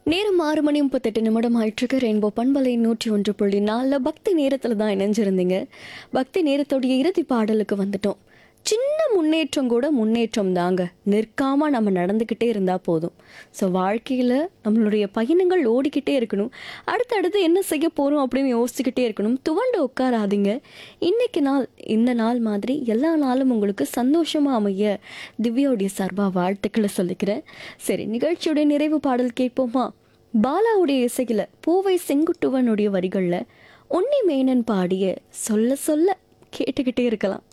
நேரம் ஆறு மணி முப்பத்தெட்டு நிமிடம் ஆயிட்டிருக்கு ரெயின்போ பண்பலை நூற்றி ஒன்று புள்ளி நாலில் பக்தி நேரத்தில் தான் இணைஞ்சிருந்தீங்க பக்தி நேரத்தோடைய இறுதி பாடலுக்கு வந்துட்டோம் சின்ன முன்னேற்றம் கூட முன்னேற்றம் தாங்க நிற்காம நம்ம நடந்துக்கிட்டே இருந்தால் போதும் ஸோ வாழ்க்கையில் நம்மளுடைய பயணங்கள் ஓடிக்கிட்டே இருக்கணும் அடுத்தடுத்து என்ன செய்ய போகிறோம் அப்படின்னு யோசிச்சுக்கிட்டே இருக்கணும் துவண்டு உட்காராதீங்க இன்னைக்கு நாள் இந்த நாள் மாதிரி எல்லா நாளும் உங்களுக்கு சந்தோஷமாக அமைய திவ்யாவுடைய சார்பாக வாழ்த்துக்களை சொல்லிக்கிறேன் சரி நிகழ்ச்சியுடைய நிறைவு பாடல் கேட்போமா பாலாவுடைய இசையில் பூவை செங்குட்டுவனுடைய வரிகளில் உன்னி மேனன் பாடிய சொல்ல சொல்ல கேட்டுக்கிட்டே இருக்கலாம்